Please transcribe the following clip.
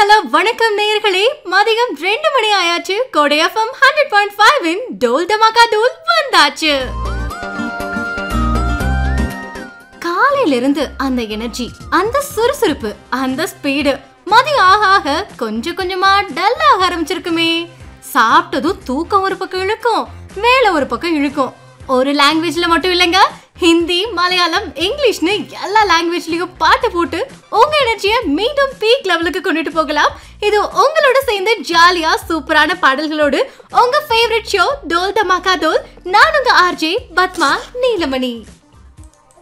hello வணக்கம் நேயர்களே மதியம் ரெண்டு மணி ஆயாச்சு Kodai FM hundred point five in Dhol Dhamaka தூள் வந்தாச்சு காலையில இருந்து அந்த எனர்ஜி அந்த சுறுசுறுப்பு அந்த ஸ்பீடு மதியம் ஆக ஆக கொஞ்சம் கொஞ்சமா டல் ஆக ஆரம்பிச்சிருக்குமே சாப்பிட்டதும் தூக்கம் ஒரு பக்கம் இழுக்கும் வேலை ஒரு பக்கம் இழுக்கும் ஒரு லாங்குவேஜ்ல மட்டும் இல்லைங்க ஹிந்தி மலையாளம் இங்கிலீஷ்னு எல்லா லாங்குவேஜ்லயும் பாட்டு போட்டு உங்க எனர்ஜியை மீண்டும் பீக் லெவலுக்கு கொண்டுட்டு போகலாம் இது உங்களோட சேர்ந்து ஜாலியா சூப்பரான பாடல்களோடு உங்க ஃபேவரட் ஷோ டோல் தமாக்கா டோல் நான் உங்க ஆர்ஜே பத்மா நீலமணி